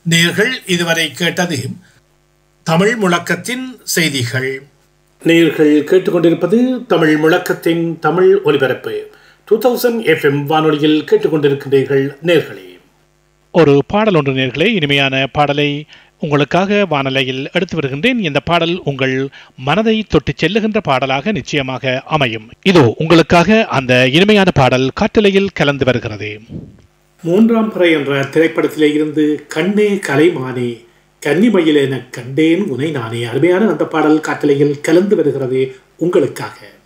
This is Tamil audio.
நேர்கள் இதுவரை கேட்டது தமிழ் முழக்கத்தின் செய்திகள் நேர்கள் கேட்டுக்கொண்டிருப்பது தமிழ் முழக்கத்தின் தமிழ் ஒலிபரப்பு டூ தௌசண்ட் எஃப்எம் வானொலியில் கேட்டுக்கொண்டிருக்கின்றீர்கள் நேர்களே ஒரு பாடல் ஒன்று நேர்களே இனிமையான பாடலை உங்களுக்காக வானலையில் எடுத்து வருகின்றேன் இந்த பாடல் உங்கள் மனதை தொட்டு செல்லுகின்ற பாடலாக நிச்சயமாக அமையும் இதோ உங்களுக்காக அந்த இனிமையான பாடல் காற்றலையில் கலந்து வருகிறது மூன்றாம் பிறை என்ற திரைப்படத்திலே இருந்து கண்ணே கலைமானே கன்னிமயில் என கண்டேன் உனை நானே அருமையான அந்த பாடல் காட்டலையில் கலந்து வருகிறது உங்களுக்காக